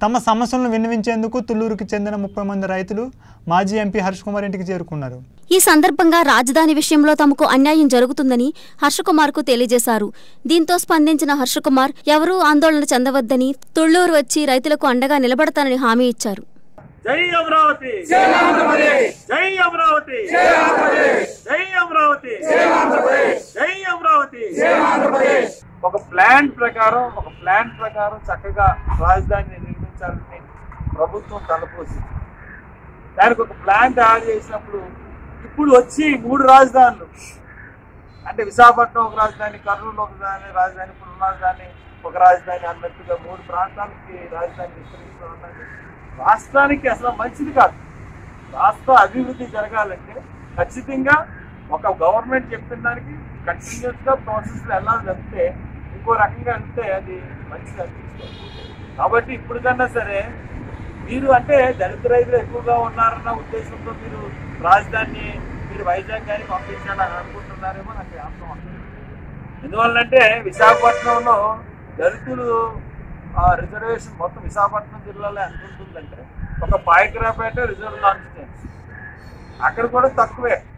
తమ సమస్యలను విన్నవించేందుకు తుళ్లూరుకు చెందిన ముప్పై మంది రైతులు మాజీ ఎంపీ హర్ష్ కుమార్ ఇంటికి చేరుకున్నారు ఈ సందర్భంగా రాజధాని విషయంలో తమకు అన్యాయం జరుగుతుందని హర్షకుమార్కు తెలియజేశారు దీంతో స్పందించిన హర్షకుమార్ ఎవరూ ఆందోళన చెందవద్దని తుళ్లూరు వచ్చి రైతులకు అండగా నిలబడతానని హామీ ఇచ్చారు జై అమరావతి జై అమరావతి జై అమరావతి జై అమరావతి జై అమరావతి ఒక ప్లాన్ ప్రకారం ఒక ప్లాన్ ప్రకారం చక్కగా రాజధానిని నిర్మించాలని ప్రభుత్వం తలపోసింది దానికి ఒక ప్లాన్ తయారు చేసినప్పుడు ఇప్పుడు వచ్చి మూడు రాజధానులు అంటే విశాఖపట్నం ఒక రాజధాని కర్నూలు ఒక రాజధాని రాజధాని ఇప్పుడు ఉన్న రాజధాని ఒక రాజధాని అన్నట్టుగా మూడు ప్రాంతాలకి రాజధాని విస్తరిస్తున్నది రాష్ట్రానికి అసలు మంచిది కాదు రాష్ట్ర అభివృద్ధి జరగాలంటే ఖచ్చితంగా ఒక గవర్నమెంట్ చెప్పిన దానికి కంటిన్యూస్ గా ప్రాసెస్ వెళ్ళాలి తప్పితే ఇంకో రకంగా వెళ్తే అది మంచిది అనిపిస్తుంది కాబట్టి ఇప్పుడు కన్నా సరే మీరు అంటే దళిత రైతులు ఎక్కువగా ఉన్నారన్న ఉద్దేశంతో మీరు రాజధాని మీరు వైజాగ్ కానీ పంపించాలని అనుకుంటున్నారేమో నాకు అర్థం అవుతుంది ఎందువల్లంటే విశాఖపట్నంలో దళితులు ఆ రిజర్వేషన్ మొత్తం విశాఖపట్నం జిల్లాలో ఎంత ఉంటుందంటే ఒక పాయకరాపేట రిజర్వ్ కాన్స్టిట్యున్సీ అక్కడ కూడా తక్కువే